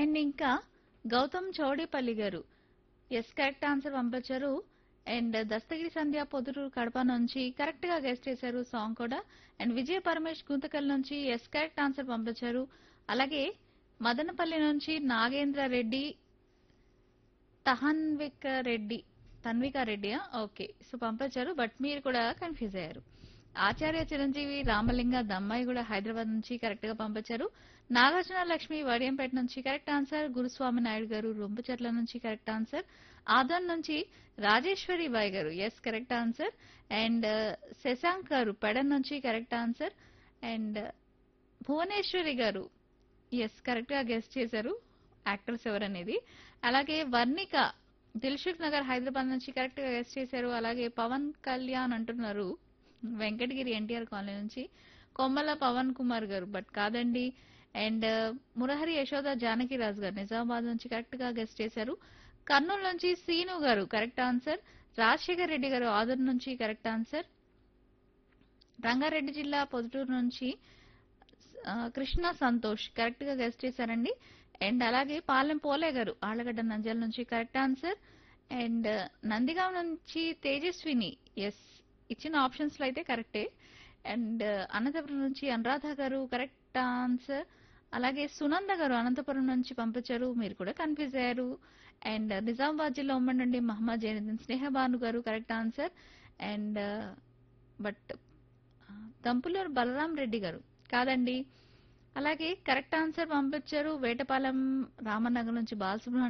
and ఇంకా Gautam Chowdepalli garu yes correct answer పంపించారు and Dastagiri Sandhya Poduru Kadapa నుంచి కరెక్ట్ గా గెస్ట్ చేశారు సాంగ్ కూడా అండ్ విజయ పరమేష్ గుంతకల్ నుంచి ఎస్ కరెక్ట్ ఆన్సర్ పంపించారు అలాగే మదనపల్లి నుంచి నాగేంద్ర రెడ్డి తహన్విక రెడ్డి తన్విక రెడ్డియా ఓకే సో పంపించారు బట్ మీరు కూడా కన్ఫ్యూజ్ అయ్యారు ఆచార్య చిరంజీవి రామలింగ దమ్మాయి కూడా హైదరాబాద్ నుంచి కరెక్ట్ గా పంపించారు నాగార్జున లక్ష్మి వడియంపేట నుంచి కరెక్ట్ ఆన్సర్ గురుస్వామి నాయుడు గారు రొంపుచెట్ల నుంచి కరెక్ట్ ఆన్సర్ ఆదన్ నుంచి Rajeshwari Bai garu yes correct answer and Shashank garu పెడన్ నుంచి correct answer and Bhuvaneshwari garu yes correct గా గెస్ట్ చేశారు యాక్టర్స్ ఎవరనేది అలాగే వర్ణిక దిల్షుక్ నగర్ హైదరాబాద్ నుంచి కరెక్ట్ గా గెస్ట్ చేశారు అలాగే పవన్ కళ్యాణ్ అంటున్నారు వెంకటగిరి ఎన్టీఆర్ కాలనీ నుంచి కొమ్మల పవన్ కుమార్ గారు బట్ కాదండి అండ్ మురహరి యశోద జానకి రాజు గారు నిజామాబాద్ నుంచి కరెక్ట్ గా గెస్ట్ చేశారు కర్నూలు నుంచి సీను గారు కరెక్ట్ ఆన్సర్ రాజశేఖర్ రెడ్డి గారు ఆదర్ నుంచి కరెక్ట్ ఆన్సర్ రంగారెడ్డి జిల్లా పొదుటూరు నుంచి ఆ, కృష్ణ సంతోష్ కరెక్ట్ గా గెస్ట్ చేశారండి అండ్ అలాగే పాలెం పోలే గారు ఆళ్లగడ్డ నంద్యాల నుంచి కరెక్ట్ ఆన్సర్ అండ్ నందిగాం నుంచి తేజస్విని ఎస్ ఇచ్చిన ఆప్షన్స్ లో అయితే కరెక్టే అండ్ అనంతపురం నుంచి అనురాధ గారు కరెక్ట్ ఆన్సర్ అలాగే సునంద గారు అనంతపురం నుంచి పంపించారు మీరు కూడా కన్ఫ్యూజ్ అయ్యారు అండ్ నిజామాబాద్ జిల్లా ఉమ్మడి నుండి Mohammed Zainuddin Snehabanu garu correct answer and but Dampuluru Balaram Reddy garu కాదండి అలాగే కరెక్ట్ ఆన్సర్ పంపించారు వేటపాలెం రామనగర్ నుంచి బాలసుబ్రహ్మణ్యం